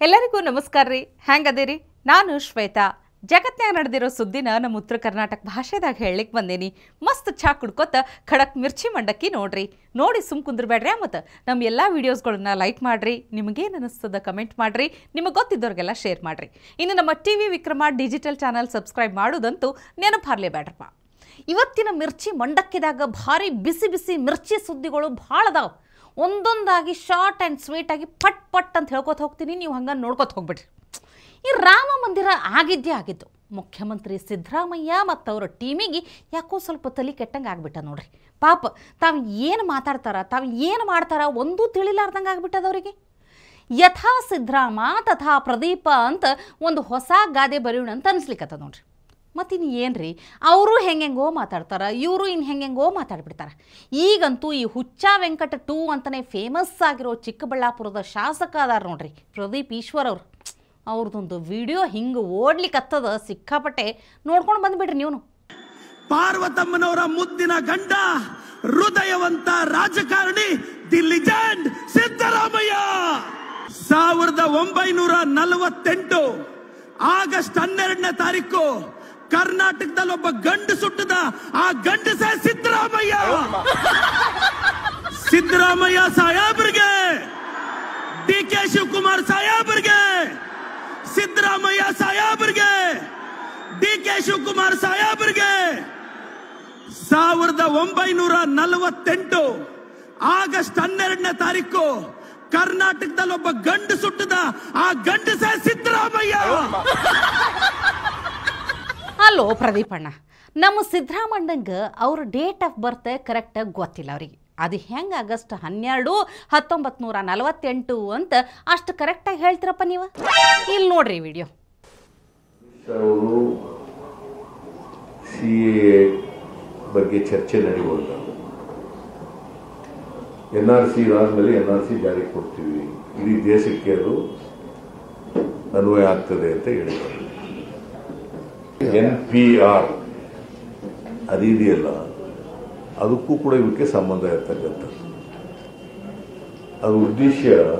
ಎಲ್ಲರಿಗೂ ನಮಸ್ಕಾರ ರೀ ಹೆಂಗದಿರಿ ನಾನು ಶ್ವೇತಾ ಜಗತ್ನ್ಯಾಗ ನಡೆದಿರೋ ಸುದ್ದಿನ ನಮ್ಮ ಉತ್ತರ ಕರ್ನಾಟಕ ಭಾಷೆದಾಗ ಹೇಳಲಿಕ್ಕೆ ಬಂದೇನಿ ಮಸ್ತ್ ಚಾ ಕುಡ್ಕೋತ ಖಡಕ್ ಮಿರ್ಚಿ ಮಂಡಕ್ಕಿ ನೋಡ್ರಿ ನೋಡಿ ಸುಮ್ ಕುಂದ್ರಬೇಡ್ರಿ ಮತ್ತು ನಮ್ಮ ಎಲ್ಲ ವೀಡಿಯೋಸ್ಗಳನ್ನ ಲೈಕ್ ಮಾಡ್ರಿ ನಿಮಗೇನು ಅನಿಸ್ತದ ಕಮೆಂಟ್ ಮಾಡ್ರಿ ನಿಮಗೆ ಗೊತ್ತಿದ್ದವ್ರಿಗೆಲ್ಲ ಶೇರ್ ಮಾಡ್ರಿ ಇನ್ನು ನಮ್ಮ T V Vikrama digital channel subscribe ಮಾಡೋದಂತೂ ನೆನಪಾರ್ಲೇಬೇಡ್ರಪ್ಪ ಇವತ್ತಿನ ಮಿರ್ಚಿ ಮಂಡಕ್ಕಿದಾಗ ಭಾರಿ ಬಿಸಿ ಬಿಸಿ ಮಿರ್ಚಿ ಸುದ್ದಿಗಳು ಭಾಳ ಅದಾವ ಒಂದೊಂದಾಗಿ ಶಾರ್ಟ್ ಆ್ಯಂಡ್ ಸ್ವೀಟಾಗಿ ಪಟ್ ಪಟ್ ಅಂತ ಹೇಳ್ಕೊತ ಹೋಗ್ತೀನಿ ನೀವು ಹಂಗೆ ನೋಡ್ಕೊತ ಹೋಗ್ಬಿಡ್ರಿ ಈ ರಾಮ ಮಂದಿರ ಆಗಿದ್ದೇ ಆಗಿದ್ದು ಮುಖ್ಯಮಂತ್ರಿ ಸಿದ್ದರಾಮಯ್ಯ ಮತ್ತು ಅವರ ಟೀಮಿಗೆ ಯಾಕೋ ಸ್ವಲ್ಪ ತಲೆ ಕೆಟ್ಟಂಗೆ ಆಗ್ಬಿಟ್ಟ ನೋಡ್ರಿ ಪಾಪ ತಾವು ಏನು ಮಾತಾಡ್ತಾರ ತಾವು ಏನು ಮಾಡ್ತಾರ ಒಂದೂ ತಿಳಿಲಾರ್ದಂಗೆ ಆಗ್ಬಿಟ್ಟದ ಅವರಿಗೆ ಯಥಾ ಸಿದ್ದರಾಮ ತಥಾ ಪ್ರದೀಪ ಅಂತ ಒಂದು ಹೊಸ ಗಾದೆ ಬರೆಯೋಣ ಅಂತ ಅನ್ಸ್ಲಿಕ್ಕತ್ತ ನೋಡ್ರಿ ಮತ್ತಿನ್ನು ಏನು ರೀ ಅವರು ಹೆಂಗೆಂಗೋ ಮಾತಾಡ್ತಾರೆ ಇವರು ಇನ್ನು ಹೆಂಗೆಂಗೋ ಮಾತಾಡ್ಬಿಡ್ತಾರೆ ಈಗಂತೂ ಈ ಹುಚ್ಚ ವೆಂಕಟ ಟೂ ಅಂತಲೇ ಫೇಮಸ್ ಆಗಿರೋ ಚಿಕ್ಕಬಳ್ಳಾಪುರದ ಶಾಸಕ ಅದಾರ ನೋಡ್ರಿ ಪ್ರದೀಪ್ ಈಶ್ವರ್ ಅವರು ಅವ್ರದ್ದೊಂದು ವಿಡಿಯೋ ಹಿಂಗೆ ಓಡ್ಲಿಕ್ಕತ್ತದ ಸಿಕ್ಕಾಪಟ್ಟೆ ನೋಡ್ಕೊಂಡು ಬಂದ್ಬಿಡ್ರಿ ನೀವು ಪಾರ್ವತಮ್ಮನವರ ಮುದ್ದಿನ ಗಂಡ ಹೃದಯವಂತ ರಾಜಕಾರಣಿ ದಿ ಲಿಜೆಂಡ್ ಸಿದ್ದರಾಮಯ್ಯ ಸಾವಿರದ ಒಂಬೈನೂರ ನಲವತ್ತೆಂಟು ಆಗಸ್ಟ್ ಹನ್ನೆರಡನೇ ತಾರೀಕು ಕರ್ನಾಟಕದಲ್ಲಿ ಒಬ್ಬ ಗಂಡು ಸುಟ್ಟದ ಆ ಗಂಡಸೇ ಸಿದ್ದರಾಮಯ್ಯ ಸಿದ್ದರಾಮಯ್ಯ ಸಾಹೇಬ್ರಿಗೆ ಡಿ ಕೆ ಶಿವಕುಮಾರ್ ಸಾಹೇಬ್ರಿಗೆ ಸಿದ್ದರಾಮಯ್ಯ ಸಾಹೇಬ್ರಿಗೆ ಡಿ ಕೆ ಶಿವಕುಮಾರ್ ಸಾಹೇಬ್ರಿಗೆ ಸಾವಿರದ ಒಂಬೈನೂರ ನಲವತ್ತೆಂಟು ಆಗಸ್ಟ್ ಹನ್ನೆರಡನೇ ತಾರೀಕು ಕರ್ನಾಟಕದಲ್ಲಿ ಒಬ್ಬ ಗಂಡು ಸುಟ್ಟದ ಆ ಗಂಡಸೇ ಸಿದ್ದರಾಮಯ್ಯ ಅಲ್ಲೋ ಪ್ರದೀಪಣ್ಣ ನಮ್ಮ ಸಿದ್ದರಾಮಣ್ಣಂಗೆ ಅವ್ರ ಡೇಟ್ ಆಫ್ ಬರ್ತ್ ಕರೆಕ್ಟಾಗಿ ಗೊತ್ತಿಲ್ಲ ಅವ್ರಿಗೆ ಅದು ಹೆಂಗೆ ಆಗಸ್ಟ್ ಹನ್ನೆರಡು ಹತ್ತೊಂಬತ್ತು ನೂರ ನಲವತ್ತೆಂಟು ಅಂತ ಅಷ್ಟು ಕರೆಕ್ಟಾಗಿ ಹೇಳ್ತೀರಪ್ಪ ನೀವು ಇಲ್ಲಿ ನೋಡ್ರಿ ವಿಡಿಯೋ ಅವರು ಸಿ ಎ ಬಗ್ಗೆ ಚರ್ಚೆ ನಡೆಯುವಾಗ ಎನ್ ಆರ್ ಸಿ ಆದಮೇಲೆ ಎನ್ ಆರ್ ಸಿ ಜಾರಿಗೆ ಕೊಡ್ತೀವಿ ಇಡೀ ದೇಶಕ್ಕೆ ಅದು ಅನ್ವಯ ಆಗ್ತದೆ ಅಂತ ಹೇಳಿದ್ದಾರೆ ಎನ್ ಪಿ ಆರ್ ಅದಿದೆಯಲ್ಲ ಅದಕ್ಕೂ ಕೂಡ ಇವಕ್ಕೆ ಸಂಬಂಧ ಇರ್ತಕ್ಕಂಥದ್ದು ಅದು ಉದ್ದೇಶ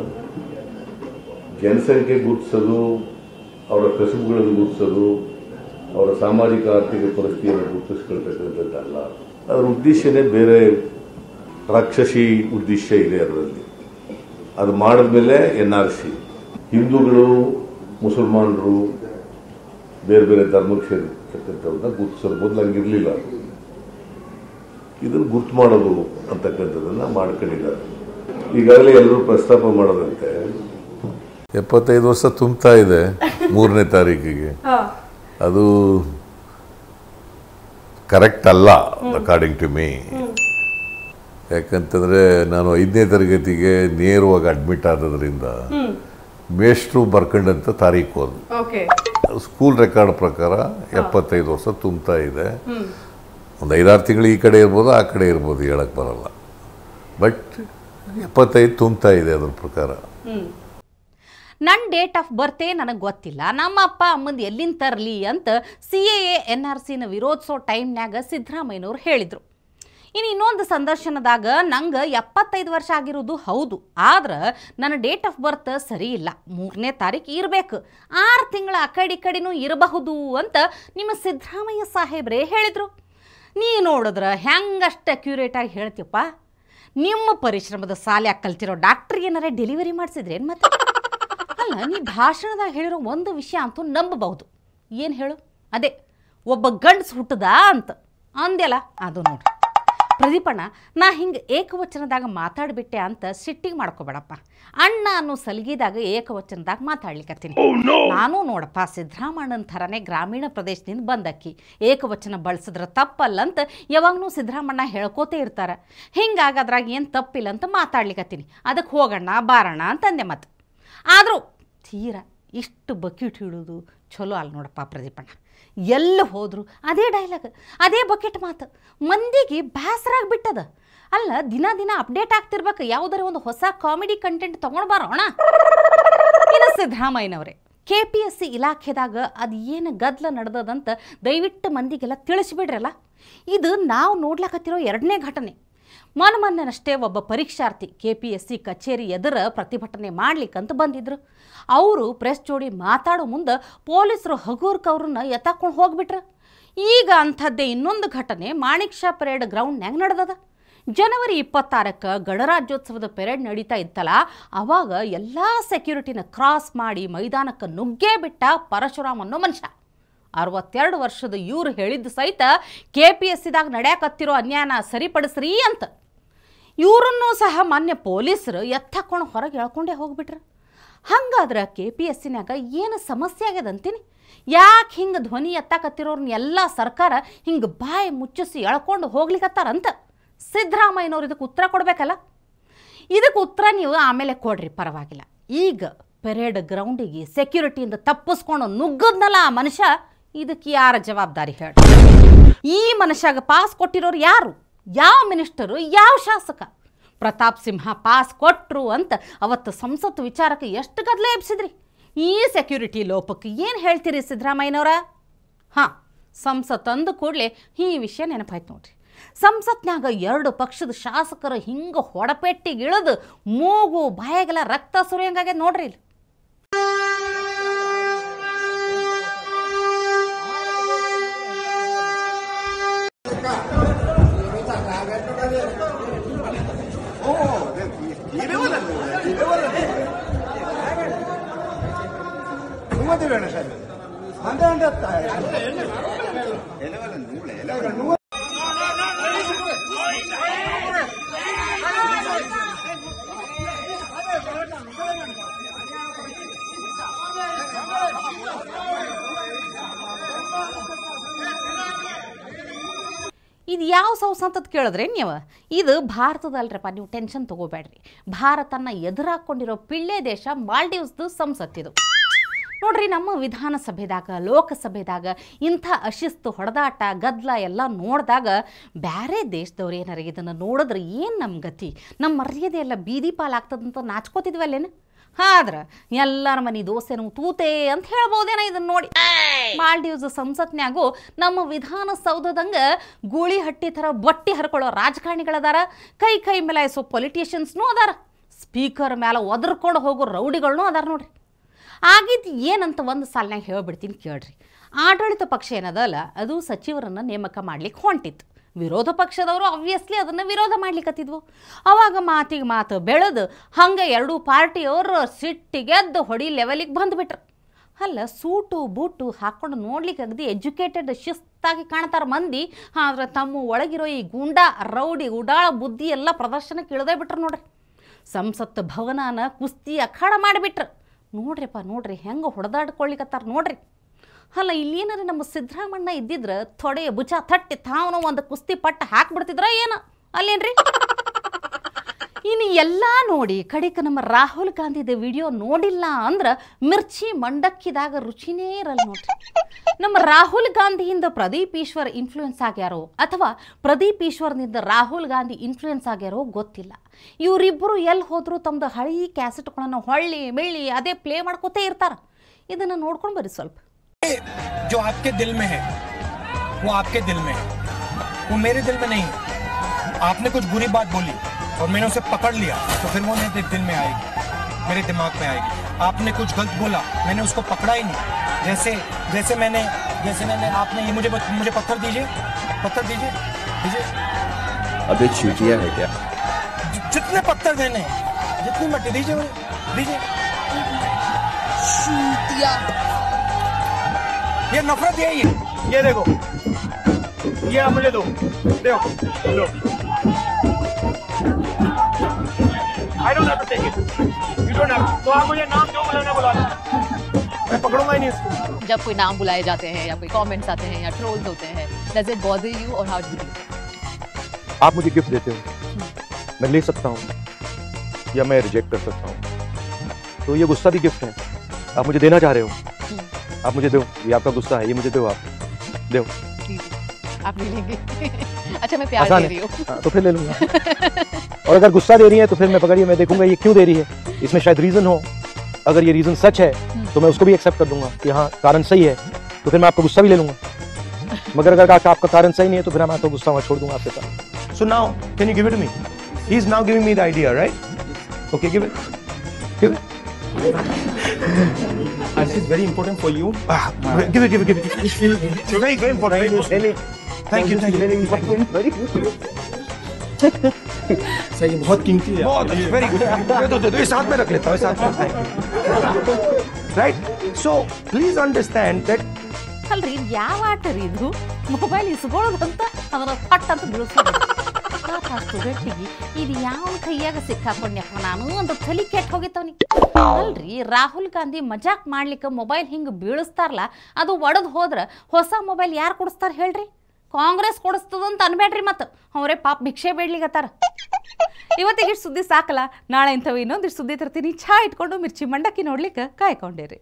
ಜನಸಂಖ್ಯೆ ಗುರುತಿಸೋದು ಅವರ ಕಸುಬುಗಳನ್ನು ಗುರುತಿಸೋದು ಅವರ ಸಾಮಾಜಿಕ ಆರ್ಥಿಕ ಪರಿಸ್ಥಿತಿಯನ್ನು ಗುರುತಿಸ್ಕೊಳ್ತಕ್ಕಂಥದ್ದಲ್ಲ ಅದರ ಉದ್ದೇಶನೇ ಬೇರೆ ರಾಕ್ಷಸಿ ಉದ್ದೇಶ ಇದೆ ಅದರಲ್ಲಿ ಅದು ಮಾಡಿದ್ಮೇಲೆ ಎನ್ ಆರ್ ಸಿ ಹಿಂದೂಗಳು ಮುಸಲ್ಮಾನರು ಬೇರೆ ಬೇರೆ ಧರ್ಮಕ್ಕೆ ಸೇರಿರ್ತಕ್ಕಂಥವ್ರನ್ನ ಗುರುತಿಸೋದು ಮೊದಲು ಹಂಗಿರ್ಲಿಲ್ಲ ಅದು ಇದನ್ನು ಗುರ್ತು ಮಾಡೋದು ಅಂತಕ್ಕಂಥದ್ದನ್ನ ಮಾಡ್ಕೊಂಡಿದ್ದಾರೆ ಈಗಾಗಲೇ ಎಲ್ಲರೂ ಪ್ರಸ್ತಾಪ ಮಾಡೋದಂತೆ ಎಪ್ಪತ್ತೈದು ವರ್ಷ ತುಂಬ್ತಾ ಇದೆ ಮೂರನೇ ತಾರೀಕಿಗೆ ಅದು ಕರೆಕ್ಟ್ ಅಲ್ಲ ಅಕಾರ್ಡಿಂಗ್ ಟು ಮೀ ಯಾಕಂತಂದ್ರೆ ನಾನು ಐದನೇ ತರಗತಿಗೆ ನೇರವಾಗಿ ಅಡ್ಮಿಟ್ ಆದದ್ರಿಂದ ಮೇಷ್ಟ್ರು ಬರ್ಕೊಂಡಂತ ತಾರೀಕು ಅದು ಅದು ಸ್ಕೂಲ್ ರೆಕಾರ್ಡ್ ಪ್ರಕಾರ ಎಪ್ಪತ್ತೈದು ವರ್ಷ ತುಂಬ್ತಾ ಇದೆ ಒಂದು ಐದಾರು ತಿಂಗಳು ಈ ಕಡೆ ಇರ್ಬೋದು ಆ ಕಡೆ ಇರ್ಬೋದು ಹೇಳಕ್ ಬರಲ್ಲ ಬಟ್ ಎಪ್ಪತ್ತೈದು ತುಂಬ್ತಾ ಇದೆ ಅದ್ರ ಪ್ರಕಾರ ನನ್ನ ಡೇಟ್ ಆಫ್ ಬರ್ತೇ ನನಗೆ ಗೊತ್ತಿಲ್ಲ ನಮ್ಮ ಅಪ್ಪ ಅಮ್ಮಂದು ಎಲ್ಲಿಂದ ತರಲಿ ಅಂತ ಸಿ ಎ ಎನ್ ಆರ್ ಸಿನ ವಿರೋಧಿಸೋ ಟೈಮ್ನ್ಯಾಗ ಸಿದ್ದರಾಮಯ್ಯನವ್ರು ಹೇಳಿದರು ಇನ್ನು ಇನ್ನೊಂದು ಸಂದರ್ಶನದಾಗ ನಂಗೆ ಎಪ್ಪತ್ತೈದು ವರ್ಷ ಆಗಿರೋದು ಹೌದು ಆದ್ರೆ ನನ್ನ ಡೇಟ್ ಆಫ್ ಬರ್ತ್ ಸರಿ ಇಲ್ಲ ಮೂರನೇ ತಾರೀಕು ಇರಬೇಕು ಆರು ತಿಂಗಳ ಆ ಕಡೆ ಈ ಕಡೆನೂ ಇರಬಹುದು ಅಂತ ನಿಮ್ಮ ಸಿದ್ದರಾಮಯ್ಯ ಸಾಹೇಬ್ರೇ ಹೇಳಿದರು ನೀ ನೋಡಿದ್ರೆ ಹೆಂಗಷ್ಟು ಅಕ್ಯುರೇಟಾಗಿ ಹೇಳ್ತೀಯಪ್ಪ ನಿಮ್ಮ ಪರಿಶ್ರಮದ ಸಾಲ್ಯಾಗ ಕಲ್ತಿರೋ ಡಾಕ್ಟ್ರ್ ಏನಾರ ಡೆಲಿವರಿ ಮಾಡಿಸಿದ್ರೇನು ಮತ್ತೆ ಅಲ್ಲ ನೀ ಭಾಷಣದಾಗ ಹೇಳಿರೋ ಒಂದು ವಿಷಯ ಅಂತೂ ನಂಬಬಹುದು ಏನು ಹೇಳು ಅದೇ ಒಬ್ಬ ಗಂಡಸು ಹುಟ್ಟದ ಅಂತ ಅಂದ್ಯಲ್ಲ ಅದು ನೋಡ್ರಿ ಪ್ರದೀಪಣ್ಣ ನಾ ಹಿಂಗೆ ಏಕವಚನದಾಗ ಮಾತಾಡ್ಬಿಟ್ಟೆ ಅಂತ ಸಿಟ್ಟಿಗೆ ಮಾಡ್ಕೋಬೇಡಪ್ಪ ಅಣ್ಣ ಅನ್ನೋ ಸಲಿಗೆದಾಗ ಏಕವಚನದಾಗ ಮಾತಾಡ್ಲಿಕ್ಕತ್ತೀನಿ ನಾನು ನೋಡಪ್ಪ ಸಿದ್ದರಾಮಣ್ಣನ ಥರನೇ ಗ್ರಾಮೀಣ ಪ್ರದೇಶದಿಂದ ಬಂದಕ್ಕಿ ಏಕವಚನ ಬಳಸಿದ್ರೆ ತಪ್ಪಲ್ಲ ಅಂತ ಯಾವಾಗಲೂ ಸಿದ್ದರಾಮಣ್ಣ ಹೇಳ್ಕೋತೇ ಇರ್ತಾರೆ ಹಿಂಗಾಗಿ ಅದ್ರಾಗ ಏನು ತಪ್ಪಿಲ್ಲ ಅಂತ ಮಾತಾಡ್ಲಿಕ್ಕತ್ತೀನಿ ಅದಕ್ಕೆ ಹೋಗೋಣ ಬಾರೋಣ ಅಂತಂದೆ ಮತ್ತೆ ಆದರೂ ತೀರ ಇಷ್ಟು ಬಕೆಟ್ ಹಿಡಿದು ಚಲೋ ಅಲ್ಲ ನೋಡಪ್ಪ ಪ್ರದೀಪಣ್ಣ ಎಲ್ಲಿ ಹೋದ್ರು ಅದೇ ಡೈಲಾಗ್ ಅದೇ ಬಕೆಟ್ ಮಾತು ಮಂದಿಗೆ ಬೇಸರಾಗ್ಬಿಟ್ಟದ ಅಲ್ಲ ದಿನ ದಿನ ಅಪ್ಡೇಟ್ ಆಗ್ತಿರ್ಬೇಕು ಯಾವುದರ ಒಂದು ಹೊಸ ಕಾಮಿಡಿ ಕಂಟೆಂಟ್ ತೊಗೊಂಡು ಬರೋಣ ಇನ್ನು ಸಿದ್ದರಾಮಯ್ಯನವರೇ ಕೆ ಪಿ ಎಸ್ ಸಿ ಇಲಾಖೆದಾಗ ಅದು ಏನು ಗದ್ಲ ನಡೆದದಂತ ದಯವಿಟ್ಟು ಮಂದಿಗೆಲ್ಲ ತಿಳಿಸ್ಬಿಡ್ರಲ್ಲ ಇದು ನಾವು ನೋಡ್ಲಕತ್ತಿರೋ ಎರಡನೇ ಘಟನೆ ಮೊನ್ನೆ ಮೊನ್ನೆನಷ್ಟೇ ಒಬ್ಬ ಪರೀಕ್ಷಾರ್ಥಿ ಕೆ ಪಿ ಎಸ್ ಸಿ ಕಚೇರಿ ಎದುರ ಪ್ರತಿಭಟನೆ ಮಾಡ್ಲಿಕ್ಕಂತ ಬಂದಿದ್ರು ಅವರು ಪ್ರೆಸ್ ಜೋಡಿ ಮಾತಾಡೋ ಮುಂದೆ ಪೊಲೀಸರು ಹಗೂರ್ಕ್ ಅವ್ರನ್ನ ಎತ್ತಾಕೊಂಡು ಹೋಗ್ಬಿಟ್ರು ಈಗ ಅಂಥದ್ದೇ ಇನ್ನೊಂದು ಘಟನೆ ಮಾಣಿಕ್ ಶಾ ಪರೇಡ್ ಗ್ರೌಂಡ್ನ್ಯಾಗ ನಡೆದದ ಜನವರಿ ಇಪ್ಪತ್ತಾರಕ್ಕೆ ಗಣರಾಜ್ಯೋತ್ಸವದ ಪೆರೇಡ್ ನಡೀತಾ ಇತ್ತಲ್ಲ ಅವಾಗ ಎಲ್ಲ ಸೆಕ್ಯೂರಿಟಿನ ಕ್ರಾಸ್ ಮಾಡಿ ಮೈದಾನಕ್ಕೆ ನುಗ್ಗೇ ಬಿಟ್ಟ ಪರಶುರಾಮ್ ಅನ್ನೋ ಮನುಷ್ಯ ಅರವತ್ತೆರಡು ವರ್ಷದ ಇವ್ರು ಹೇಳಿದ್ದು ಸಹಿತ ಕೆ ಪಿ ಎಸ್ ಸಿದಾಗ ನಡೆಯಕತ್ತಿರೋ ಅನ್ಯಾಯನ ಸರಿಪಡಿಸ್ರಿ ಅಂತ ಇವರನ್ನೂ ಸಹ ಮಾನ್ಯ ಪೊಲೀಸರು ಎತ್ತಾಕೊಂಡು ಹೊರಗೆ ಎಳ್ಕೊಂಡೇ ಹೋಗ್ಬಿಟ್ರು ಹಂಗಾದ್ರೆ ಕೆ ಪಿ ಎಸ್ ಸಿನ್ಯಾಗ ಏನು ಸಮಸ್ಯೆ ಆಗ್ಯದ ಅಂತೀನಿ ಯಾಕೆ ಹಿಂಗೆ ಧ್ವನಿ ಎತ್ತಾಕತ್ತಿರೋರ್ನ ಎಲ್ಲ ಸರ್ಕಾರ ಹಿಂಗೆ ಬಾಯಿ ಮುಚ್ಚಿಸಿ ಎಳ್ಕೊಂಡು ಹೋಗ್ಲಿಕತ್ತಾರಂತ ಸಿದ್ದರಾಮಯ್ಯನವ್ರು ಇದಕ್ಕೆ ಉತ್ತರ ಕೊಡಬೇಕಲ್ಲ ಇದಕ್ಕೆ ಉತ್ತರ ನೀವು ಆಮೇಲೆ ಕೊಡ್ರಿ ಪರವಾಗಿಲ್ಲ ಈಗ ಪೆರೇಡ್ ಗ್ರೌಂಡಿಗೆ ಸೆಕ್ಯೂರಿಟಿಯಿಂದ ತಪ್ಪಿಸ್ಕೊಂಡು ನುಗ್ಗದ್ನಲ್ಲ ಆ ಮನುಷ್ಯ ಇದಕ್ಕೆ ಯಾರ ಜವಾಬ್ದಾರಿ ಹೇಳಿ ಈ ಮನುಷ್ಯಾಗ ಪಾಸ್ ಕೊಟ್ಟಿರೋರು ಯಾರು ಯಾವ ಮಿನಿಸ್ಟರು ಯಾವ ಶಾಸಕ ಪ್ರತಾಪ್ ಸಿಂಹ ಪಾಸ್ ಕೊಟ್ರು ಅಂತ ಅವತ್ತು ಸಂಸತ್ ವಿಚಾರಕ್ಕೆ ಎಷ್ಟು ಗದ್ದಲ ಎಬ್ಸಿದ್ರಿ ಈ ಸೆಕ್ಯೂರಿಟಿ ಲೋಪಕ್ಕೆ ಏನು ಹೇಳ್ತೀರಿ ಸಿದ್ದರಾಮಯ್ಯನವರ ಹಾಂ ಸಂಸತ್ ಅಂದ ಕೂಡಲೇ ಈ ವಿಷಯ ನೆನಪಾಯ್ತು ನೋಡ್ರಿ ಸಂಸತ್ನ್ಯಾಗ ಎರಡು ಪಕ್ಷದ ಶಾಸಕರು ಹಿಂಗೆ ಹೊಡಪೆಟ್ಟಿಗೆ ಇಳಿದು ಮೂಗು ಬಾಯಾಗೆಲ್ಲ ರಕ್ತ ಸುರಿಯಂಗಾಗ್ಯದ ನೋಡ್ರಿ ಇಲ್ಲಿ ಮೂವತ್ತು ಬೇಡ ಸರ್ ಹಂಡ್ರೆ ಹಂಡ್ರೆ ಇದು ಯಾವ ಸೌಸ್ ಅಂತದ್ ಕೇಳಿದ್ರೆ ನೀವು ಇದು ಭಾರತದಲ್ರಪ್ಪ ನೀವು ಟೆನ್ಷನ್ ತಗೋಬೇಡ್ರಿ ಭಾರತನ ಎದುರಾಕೊಂಡಿರೋ ಪಿಳ್ಳೆ ದೇಶ ಮಾಲ್ಡೀವ್ಸ್ದು ಸಂಸತ್ತಿದು ನೋಡ್ರಿ ನಮ್ಮ ವಿಧಾನಸಭೆದಾಗ ಲೋಕಸಭೆದಾಗ ಇಂಥ ಅಶಿಸ್ತು ಹೊಡೆದಾಟ ಗದ್ದಲ ಎಲ್ಲ ನೋಡಿದಾಗ ಬ್ಯಾರೆ ದೇಶದವ್ರು ಏನಾರ ಇದನ್ನು ನೋಡಿದ್ರೆ ಏನು ನಮ್ಮ ಗತಿ ನಮ್ಮ ಮರ್ಯಾದೆ ಎಲ್ಲ ಬೀದಿ ಪಾಲಾಗ್ತದಂತ ನಾಚ್ಕೋತಿದ್ವಲ್ಲೇನು ಆದ್ರೆ ಎಲ್ಲರ ಮನೆ ದೋಸೆನೂ ತೂತೆ ಅಂತ ಹೇಳ್ಬೋದೇನ ಇದನ್ನ ನೋಡಿ ಮಾಲ್ಡೀವ್ಸ್ ಸಂಸತ್ನ್ಯಾಗೂ ನಮ್ಮ ವಿಧಾನಸೌಧದಂಗ ಗೂಳಿ ಹಟ್ಟಿ ಥರ ಬಟ್ಟಿ ಹರ್ಕೊಳ್ಳೋ ರಾಜಕಾರಣಿಗಳದಾರ ಕೈ ಕೈ ಮೇಲಾಯಿಸೋ ಪೊಲಿಟಿಷಿಯನ್ಸ್ನೂ ಅದಾರ ಸ್ಪೀಕರ್ ಮೇಲೆ ಒದರ್ಕೊಂಡು ಹೋಗೋ ರೌಡಿಗಳನ್ನೂ ಅದಾರ ನೋಡ್ರಿ ಆಗಿದ್ದು ಏನಂತ ಒಂದು ಸಾಲಿನಾಗ ಹೇಳ್ಬಿಡ್ತೀನಿ ಕೇಳ್ರಿ ಆಡಳಿತ ಪಕ್ಷ ಏನದಲ್ಲ ಅದು ಸಚಿವರನ್ನು ನೇಮಕ ಮಾಡ್ಲಿಕ್ಕೆ ಹೊಂಟಿತ್ತು ವಿರೋಧ ಪಕ್ಷದವರು ಆಬ್ವಿಯಸ್ಲಿ ಅದನ್ನು ವಿರೋಧ ಮಾಡ್ಲಿಕ್ಕತ್ತಿದ್ವು ಅವಾಗ ಮಾತಿಗೆ ಮಾತು ಬೆಳೆದು ಹಂಗೆ ಎರಡೂ ಪಾರ್ಟಿಯವರು ಸಿಟ್ಟಿಗೆದ್ದು ಹೊಡಿ ಲೆವೆಲಿಗೆ ಬಂದುಬಿಟ್ರು ಅಲ್ಲ ಸೂಟು ಬೂಟು ಹಾಕ್ಕೊಂಡು ನೋಡ್ಲಿಕ್ಕೆ ಅಗದಿ ಎಜುಕೇಟೆಡ್ ಶಿಸ್ತಾಗಿ ಕಾಣ್ತಾರ ಮಂದಿ ಆದ್ರೆ ತಮ್ಮ ಒಳಗಿರೋ ಈ ಗುಂಡ ರೌಡಿ ಉಡಾಳ ಬುದ್ಧಿ ಎಲ್ಲ ಪ್ರದರ್ಶನಕ್ಕೆ ಇಳದೇ ಬಿಟ್ರು ನೋಡ್ರಿ ಸಂಸತ್ ಭವನನ ಕುಸ್ತಿ ಅಖಾಡ ಮಾಡಿಬಿಟ್ರು ನೋಡ್ರಿಪ್ಪ ನೋಡ್ರಿ ಹೆಂಗೆ ಹೊಡೆದಾಡ್ಕೊಳ್ಳಿಕತ್ತಾರ ನೋಡ್ರಿ ಅಲ್ಲ ಇಲ್ಲೇನಾರ ನಮ್ಮ ಸಿದ್ದರಾಮಣ್ಣ ಇದ್ದಿದ್ರೆ ತೊಡೆ ಭುಜ ತಟ್ಟಿ ತಾವನು ಒಂದು ಕುಸ್ತಿ ಪಟ್ಟ ಹಾಕ್ಬಿಡ್ತಿದ್ರ ಏನು ಅಲ್ಲೇನ್ರಿ ಇನ್ನು ಎಲ್ಲ ನೋಡಿ ಕಡಿಕ ನಮ್ಮ ರಾಹುಲ್ ಗಾಂಧಿದ ವಿಡಿಯೋ ನೋಡಿಲ್ಲ ಅಂದ್ರೆ ಮಿರ್ಚಿ ಮಂಡಕ್ಕಿದಾಗ ರುಚಿನೇ ಇರಲ್ಲ ನೋಡ್ರಿ ನಮ್ಮ ರಾಹುಲ್ ಗಾಂಧಿಯಿಂದ ಪ್ರದೀಪ್ ಈಶ್ವರ್ ಇನ್ಫ್ಲೂಯೆನ್ಸ್ ಆಗ್ಯಾರೋ ಅಥವಾ ಪ್ರದೀಪ್ ಈಶ್ವರ್ನಿಂದ ರಾಹುಲ್ ಗಾಂಧಿ ಇನ್ಫ್ಲೂಯೆನ್ಸ್ ಆಗ್ಯಾರೋ ಗೊತ್ತಿಲ್ಲ ಇವರಿಬ್ಬರು ಎಲ್ಲಿ ಹೋದ್ರು ತಮ್ಮದು ಹಳಿ ಕ್ಯಾಸೆಟ್ಗಳನ್ನು ಹೊಳ್ಳಿ ಮಿಳ್ಳಿ ಅದೇ ಪ್ಲೇ ಮಾಡ್ಕೋತೇ ಇರ್ತಾರ ಇದನ್ನು ನೋಡ್ಕೊಂಡು ಬರ್ರಿ ಸ್ವಲ್ಪ जो आपके दिल में है वो आपके दिल में है वो मेरे दिल में नहीं है आपने कुछ बुरी बात बोली और मैंने उसे पकड़ लिया तो फिर वो मेरे दिल में आएगी मेरे दिमाग में आएगी आपने कुछ गलत बोला मैंने उसको पकड़ा ही नहीं जैसे जैसे मैंने जैसे मैंने आपने ये मुझे मुझे पत्थर दीजिए पत्थर दीजिए दीजिए अबे चूतिया है क्या जि- जितने पत्थर देने हैं, जितनी मट्टी दीजिए मुझे दीजिए ये नफरत यही है ये देखो ये आप मुझे दो देखो लो I don't have to take it you don't have to आप मुझे नाम क्यों बुलाना बुला लो मैं पकड़ूंगा ही नहीं इसको जब कोई नाम बुलाए जाते हैं या कोई कमेंट्स आते हैं या ट्रोल्स होते हैं डज इट बॉदर यू और हाउ डू यू आप मुझे गिफ्ट देते हो मैं ले सकता हूँ या मैं रिजेक्ट कर सकता हूँ तो ये गुस्सा भी गिफ्ट है आप मुझे देना चाह रहे हो आप मुझे दो ये आपका गुस्सा है ये मुझे दो आप दो आप ले लेंगे अच्छा मैं प्यार आसान दे है रही हूँ हाँ, तो फिर ले लूंगा और अगर गुस्सा दे रही है तो फिर मैं पकड़िए मैं देखूंगा ये क्यों दे रही है इसमें शायद रीजन हो अगर ये रीजन सच है तो मैं उसको भी एक्सेप्ट कर दूंगा कि हाँ कारण सही है तो फिर मैं आपका गुस्सा भी ले लूंगा मगर अगर आपका आपका कारण सही नहीं है तो फिर मैं आपका गुस्सा वहाँ छोड़ दूंगा आपके साथ So now, can you give it to me? He's now giving me the idea, right? Okay, give it. Give it. And this is very important for you. Ah, give it, give it, give it. It's very, very important. Thank you, thank you. Sir ये बहुत कीमती है बहुत very good they दो दे दो इस हाथ में रख लेता हूँ इस हाथ में right so please understand that ಅಲ್ರಿ ಇದು ಯಾವ ಆಟ ರೀ ಇದು ಮೊಬೈಲ್ ಇಸ್ಕೊಳ್ಳೋದಂತ ಅದರ ಪಟ್ ಅಂತ ಬೀಳಿಸೋದು ಅಷ್ಟು ಗಟ್ಟಿಗೆ ಇದು ಯಾವ ಕೈಯಾಗ ಸಿಕ್ಕಾಕೊಂಡ್ಯಪ್ಪ ನಾನು ಅಂತ ತಲೆ ಕೆಟ್ಟ ಹೋಗಿತ್ತವನಿಗೆ ಅಲ್ರಿ ರಾಹುಲ್ ಗಾಂಧಿ ಮಜಾಕ್ ಮಾಡ್ಲಿಕ್ಕೆ ಮೊಬೈಲ್ ಹಿಂಗೆ ಬೀಳಿಸ್ತಾರಲ್ಲ ಅದು ಒಡೆದು ಹೋದ್ರೆ ಹೊಸ ಮೊಬೈಲ್ ಯಾರು ಕೊಡಿಸ್ತಾರ ಹೇಳ್ರಿ ಕಾಂಗ್ರೆಸ್ ಕೊಡಿಸ್ತದಂತ ಅನ್ಬೇಡ್ರಿ ಮತ್ತು ಅವರೇ ಪಾಪ ಭಿಕ್ಷೆ ಬೇಡ್ಲಿಗತ್ತಾರ ಇವತ್ತಿಗೆ ಇಷ್ಟು ಸುದ್ದಿ ಸಾಕಲ್ಲ ನಾಳೆ ಇಂಥವು ಇನ್ನೊಂದಿಷ್ಟು ಸುದ್ದಿ ತರ್ತೀನಿ ಚಹಾ ಇಟ್ಕೊಂಡು ಮಿರ್ಚಿ ಮಂಡಕ್ಕಿ ನೋಡ್ಲಿಕ್ಕೆ ಕಾಯ್ಕೊಂಡಿರಿ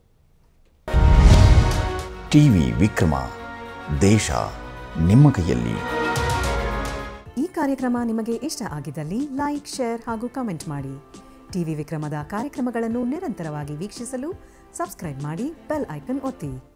ಟಿವಿ ವಿಕ್ರಮ ದೇಶ ನಿಮ್ಮ ಕೈಯಲ್ಲಿ ಈ ಕಾರ್ಯಕ್ರಮ ನಿಮಗೆ ಇಷ್ಟ ಆಗಿದ್ದಲ್ಲಿ ಲೈಕ್ ಶೇರ್ ಹಾಗೂ ಕಮೆಂಟ್ ಮಾಡಿ ಟಿವಿ ವಿಕ್ರಮದ ಕಾರ್ಯಕ್ರಮಗಳನ್ನು ನಿರಂತರವಾಗಿ ವೀಕ್ಷಿಸಲು ಸಬ್ಸ್ಕ್ರೈಬ್ ಮಾಡಿ ಬೆಲ್ ಐಕನ್ ಒತ್ತಿ